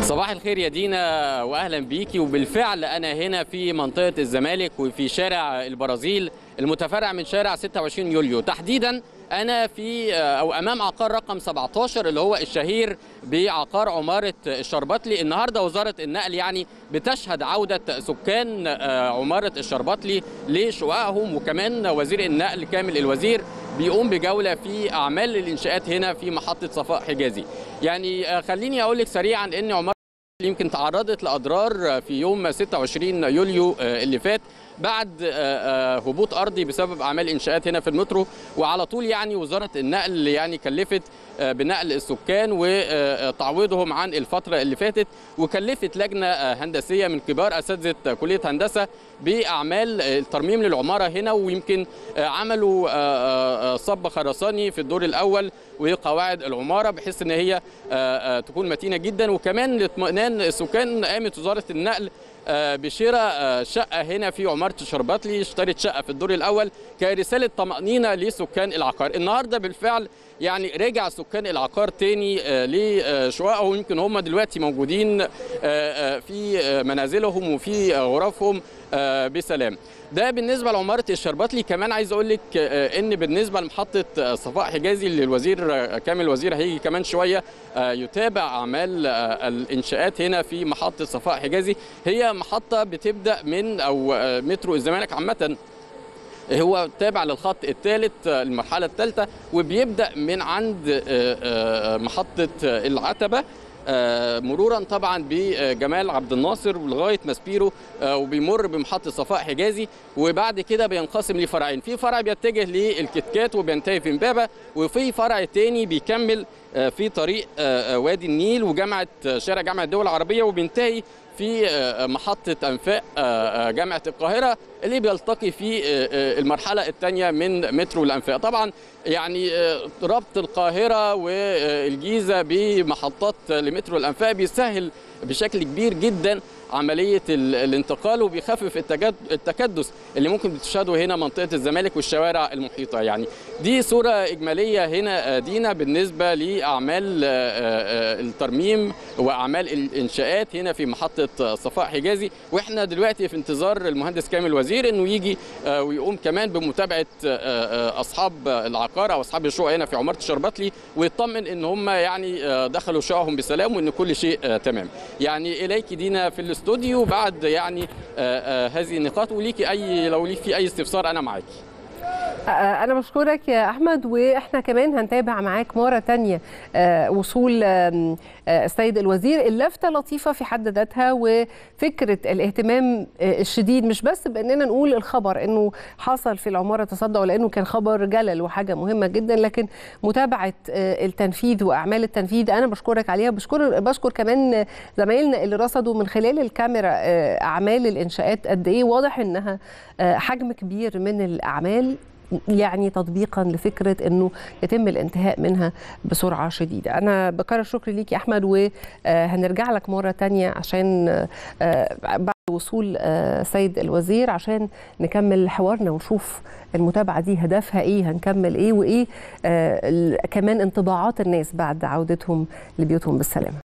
صباح الخير يا دينا واهلا بيكي وبالفعل انا هنا في منطقه الزمالك وفي شارع البرازيل المتفرع من شارع 26 يوليو تحديدا انا في او امام عقار رقم 17 اللي هو الشهير بعقار عماره الشربطلي النهارده وزاره النقل يعني بتشهد عوده سكان عماره الشربطلي لشققهم وكمان وزير النقل كامل الوزير بيقوم بجوله في اعمال الانشاءات هنا في محطه صفاء حجازي يعني خليني اقول لك سريعا ان عماره يمكن تعرضت لاضرار في يوم 26 يوليو اللي فات بعد هبوط ارضي بسبب اعمال انشاءات هنا في المترو وعلى طول يعني وزاره النقل يعني كلفت بنقل السكان وتعويضهم عن الفتره اللي فاتت وكلفت لجنه هندسيه من كبار اساتذه كليه هندسه باعمال الترميم للعماره هنا ويمكن عملوا صب خرساني في الدور الاول وقواعد العماره بحيث ان هي تكون متينه جدا وكمان لاطمئنان السكان قامت وزاره النقل بشراء شقه هنا في عماره الشربطلي اشترت شقه في الدور الاول كرساله طمانينه لسكان العقار النهارده بالفعل يعني رجع سكان العقار تاني لشققهم يمكن هم دلوقتي موجودين في منازلهم وفي غرفهم بسلام ده بالنسبه لعماره الشربطلي كمان عايز اقول لك ان بالنسبه لمحطه صفاء حجازي اللي الوزير كامل الوزير هيجي كمان شويه يتابع اعمال الانشاءات هنا في محطه صفاء حجازي هي محطه بتبدا من او مترو الزمالك عامه هو تابع للخط الثالث المرحله الثالثه وبيبدا من عند محطه العتبه مرورا طبعا بجمال عبد الناصر لغايه ماسبيرو وبيمر بمحطه صفاء حجازي وبعد كده بينقسم لفرعين في فرع بيتجه للكتكات وبينتهي في امبابه وفي فرع تاني بيكمل في طريق وادي النيل وجامعه شارع جامعه الدول العربيه وبينتهي في محطة أنفاق جامعة القاهرة اللي بيلتقي في المرحلة الثانية من مترو الأنفاق طبعا يعني ربط القاهرة والجيزة بمحطات لمترو الأنفاق بيسهل بشكل كبير جدا عمليه الانتقال وبيخفف التكدس اللي ممكن تشهده هنا منطقه الزمالك والشوارع المحيطه يعني دي صوره اجماليه هنا دينا بالنسبه لاعمال الترميم واعمال الانشاءات هنا في محطه صفاء حجازي واحنا دلوقتي في انتظار المهندس كامل الوزير انه يجي ويقوم كمان بمتابعه اصحاب العقار او اصحاب الشقق هنا في عماره الشربطلي ويطمن ان هم يعني دخلوا شققهم بسلام وان كل شيء تمام يعني اليك دينا في الاستوديو بعد يعني آآ آآ هذه النقاط وليكي اي لو ليك في اي استفسار انا معاكي أنا بشكرك يا أحمد وإحنا كمان هنتابع معاك مرة تانية وصول السيد الوزير اللفتة لطيفة في حد ذاتها وفكرة الاهتمام الشديد مش بس بأننا نقول الخبر أنه حصل في العمارة تصدى ولأنه كان خبر جلل وحاجة مهمة جدا لكن متابعة التنفيذ وأعمال التنفيذ أنا بشكرك عليها بشكر بشكر كمان زمايلنا اللي رصدوا من خلال الكاميرا أعمال الإنشاءات قد إيه واضح إنها حجم كبير من الأعمال يعني تطبيقا لفكره انه يتم الانتهاء منها بسرعه شديده. انا بكرر شكري ليك يا احمد وهنرجع لك مره تانية عشان بعد وصول سيد الوزير عشان نكمل حوارنا ونشوف المتابعه دي هدفها ايه هنكمل ايه وايه كمان انطباعات الناس بعد عودتهم لبيوتهم بالسلامه.